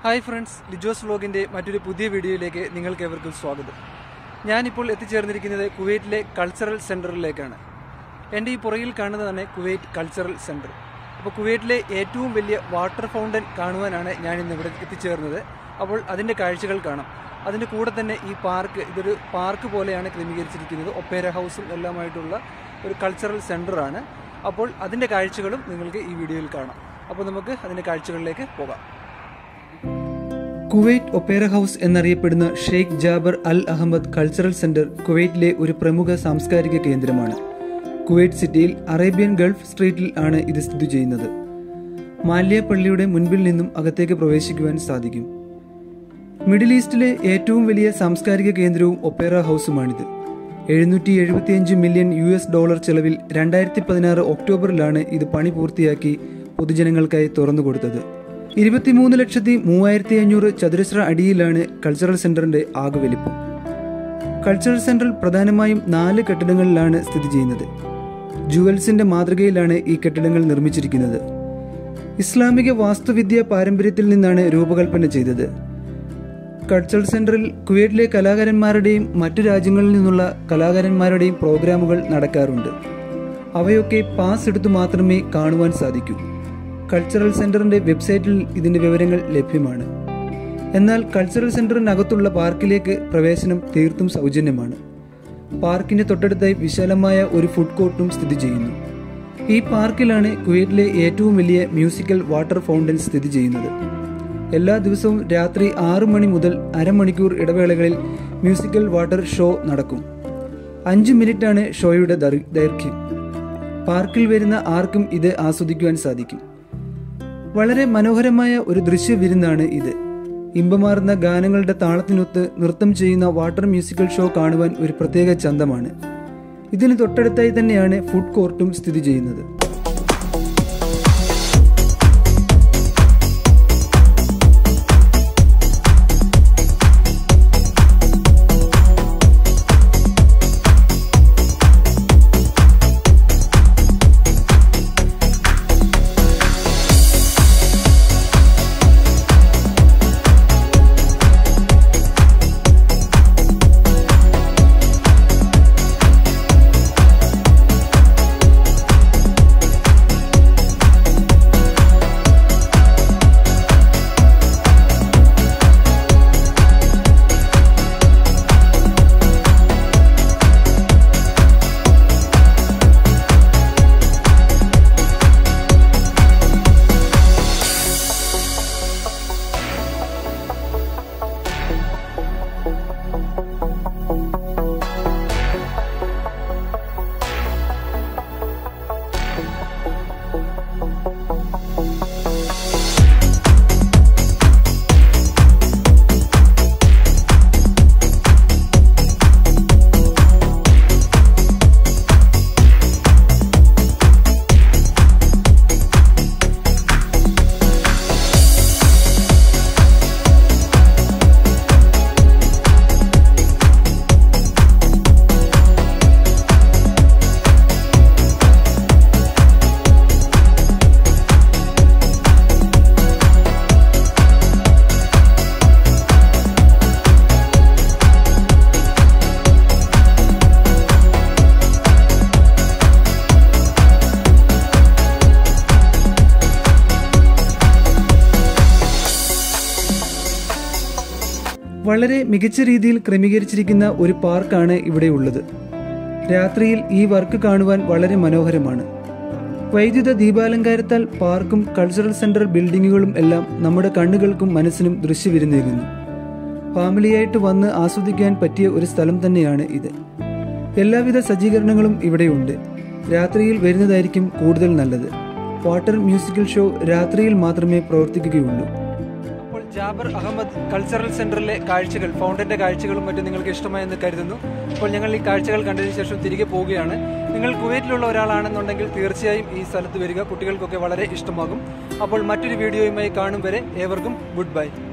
hi friends ലിജോസ് വ്ലോഗിൻ്റെ മറ്റൊരു പുതിയ വീഡിയോയിലേക്ക് നിങ്ങൾക്ക് ഏവർക്കും സ്വാഗതം ഞാനിപ്പോൾ എത്തിച്ചേർന്നിരിക്കുന്നത് കുവൈറ്റിലെ കൾച്ചറൽ സെൻറ്ററിലേക്കാണ് എൻ്റെ ഈ പുറകിൽ കാണുന്നതാണ് കുവൈറ്റ് കൾച്ചറൽ സെൻറ്റർ അപ്പോൾ കുവൈറ്റിലെ ഏറ്റവും വലിയ വാട്ടർ ഫൗണ്ടൻ കാണുവാനാണ് ഞാൻ ഇന്ന് ഇവിടെ എത്തിച്ചേർന്നത് അപ്പോൾ അതിൻ്റെ കാഴ്ചകൾ കാണാം അതിൻ്റെ കൂടെ തന്നെ ഈ പാർക്ക് ഇതൊരു പാർക്ക് പോലെയാണ് ക്രമീകരിച്ചിരിക്കുന്നത് ഒപ്പേര ഹൗസും എല്ലാമായിട്ടുള്ള ഒരു കൾച്ചറൽ സെൻറ്ററാണ് അപ്പോൾ അതിൻ്റെ കാഴ്ചകളും നിങ്ങൾക്ക് ഈ വീഡിയോയിൽ കാണാം അപ്പോൾ നമുക്ക് അതിൻ്റെ കാഴ്ചകളിലേക്ക് പോകാം കുവൈറ്റ് ഒപ്പേര ഹൗസ് എന്നറിയപ്പെടുന്ന Sheikh Jaber Al Ahmad cultural centre കുവൈറ്റിലെ ഒരു പ്രമുഖ സാംസ്കാരിക കേന്ദ്രമാണ് കുവൈറ്റ് സിറ്റിയിൽ അറേബ്യൻ ഗൾഫ് സ്ട്രീറ്റിൽ ആണ് ഇത് സ്ഥിതി ചെയ്യുന്നത് മാല്യ പള്ളിയുടെ മുൻപിൽ നിന്നും അകത്തേക്ക് പ്രവേശിക്കുവാൻ സാധിക്കും മിഡിൽ ഈസ്റ്റിലെ ഏറ്റവും വലിയ സാംസ്കാരിക കേന്ദ്രവും ഒപ്പേറ ഹൗസുമാണിത് എഴുന്നൂറ്റി എഴുപത്തിയഞ്ച് മില്യൺ യു എസ് ഡോളർ ചെലവിൽ രണ്ടായിരത്തി പതിനാറ് ഒക്ടോബറിലാണ് ഇത് പണി പൂർത്തിയാക്കി പൊതുജനങ്ങൾക്കായി തുറന്നുകൊടുത്തത് ഇരുപത്തിമൂന്ന് ലക്ഷത്തി മൂവായിരത്തി അഞ്ഞൂറ് ചതുരശ്ര അടിയിലാണ് കൾച്ചറൽ സെന്ററിന്റെ ആകെ വലിപ്പം കൾച്ചറൽ സെന്റർ പ്രധാനമായും നാല് കെട്ടിടങ്ങളിലാണ് സ്ഥിതി ചെയ്യുന്നത് ജുവൽസിന്റെ മാതൃകയിലാണ് ഈ കെട്ടിടങ്ങൾ നിർമ്മിച്ചിരിക്കുന്നത് ഇസ്ലാമിക വാസ്തുവിദ്യ പാരമ്പര്യത്തിൽ നിന്നാണ് രൂപകൽപ്പന ചെയ്തത് കൾച്ചറൽ സെന്ററിൽ കുവൈറ്റിലെ കലാകാരന്മാരുടെയും മറ്റു രാജ്യങ്ങളിൽ നിന്നുള്ള കലാകാരന്മാരുടെയും പ്രോഗ്രാമുകൾ നടക്കാറുണ്ട് അവയൊക്കെ പാസ് എടുത്തു മാത്രമേ കാണുവാൻ സാധിക്കൂ കൾച്ചറൽ സെന്ററിന്റെ വെബ്സൈറ്റിൽ ഇതിന്റെ വിവരങ്ങൾ ലഭ്യമാണ് എന്നാൽ കൾച്ചറൽ സെന്ററിനകത്തുള്ള പാർക്കിലേക്ക് പ്രവേശനം തീർത്തും സൗജന്യമാണ് പാർക്കിന്റെ തൊട്ടടുത്തായി വിശാലമായ ഒരു ഫുഡ് കോർട്ടും സ്ഥിതി ചെയ്യുന്നു ഈ പാർക്കിലാണ് കുവൈറ്റിലെ ഏറ്റവും വലിയ മ്യൂസിക്കൽ വാട്ടർ ഫൗണ്ടൻ സ്ഥിതി ചെയ്യുന്നത് എല്ലാ ദിവസവും രാത്രി ആറു മണി മുതൽ അരമണിക്കൂർ ഇടവേളകളിൽ മ്യൂസിക്കൽ വാട്ടർ ഷോ നടക്കും അഞ്ച് മിനിറ്റാണ് ഷോയുടെ ദൈർ- ദൈർഘ്യം പാർക്കിൽ വരുന്ന ആർക്കും ഇത് ആസ്വദിക്കുവാൻ സാധിക്കും വളരെ മനോഹരമായ ഒരു ദൃശ്യ വിരുന്നാണ് ഇത് ഇമ്പമാർന്ന ഗാനങ്ങളുടെ താളത്തിനൊത്ത് നൃത്തം ചെയ്യുന്ന വാട്ടർ മ്യൂസിക്കൽ ഷോ കാണുവാൻ ഒരു പ്രത്യേക ചന്തമാണ് ഇതിന് തൊട്ടടുത്തായി തന്നെയാണ് ഫുഡ് കോർട്ടും സ്ഥിതി ചെയ്യുന്നത് വളരെ മികച്ച രീതിയിൽ ക്രമീകരിച്ചിരിക്കുന്ന ഒരു പാർക്കാണ് ഇവിടെ ഉള്ളത് രാത്രിയിൽ ഈ വർക്ക് കാണുവാൻ വളരെ മനോഹരമാണ് വൈദ്യുത ദീപാലങ്കാരത്താൽ പാർക്കും കൾച്ചറൽ സെന്റർ ബിൽഡിങ്ങുകളും എല്ലാം നമ്മുടെ കണ്ണുകൾക്കും മനസ്സിനും ദൃശ്യവിരുന്നേകുന്നു ഫാമിലിയായിട്ട് വന്ന് ആസ്വദിക്കാൻ പറ്റിയ ഒരു സ്ഥലം തന്നെയാണ് ഇത് എല്ലാവിധ സജ്ജീകരണങ്ങളും ഇവിടെയുണ്ട് രാത്രിയിൽ വരുന്നതായിരിക്കും കൂടുതൽ നല്ലത് വാട്ടർ മ്യൂസിക്കൽ ഷോ രാത്രിയിൽ മാത്രമേ പ്രവർത്തിക്കുകയുള്ളൂ അപ്പോൾ ജാബർ അഹമ്മദ് കൾച്ചറൽ സെന്ററിലെ കാഴ്ചകൾ ഫൗണ്ടന്റെ കാഴ്ചകളും മറ്റും നിങ്ങൾക്ക് ഇഷ്ടമായെന്ന് കരുതുന്നു അപ്പോൾ ഞങ്ങൾ ഈ കാഴ്ചകൾ കണ്ടതിന് ശേഷം തിരികെ പോവുകയാണ് നിങ്ങൾ കുവൈറ്റിലുള്ള ഒരാളാണെന്നുണ്ടെങ്കിൽ തീർച്ചയായും ഈ സ്ഥലത്ത് വരിക കുട്ടികൾക്കൊക്കെ വളരെ ഇഷ്ടമാകും അപ്പോൾ മറ്റൊരു വീഡിയോയുമായി കാണും വരെ ഏവർക്കും ഗുഡ് ബൈ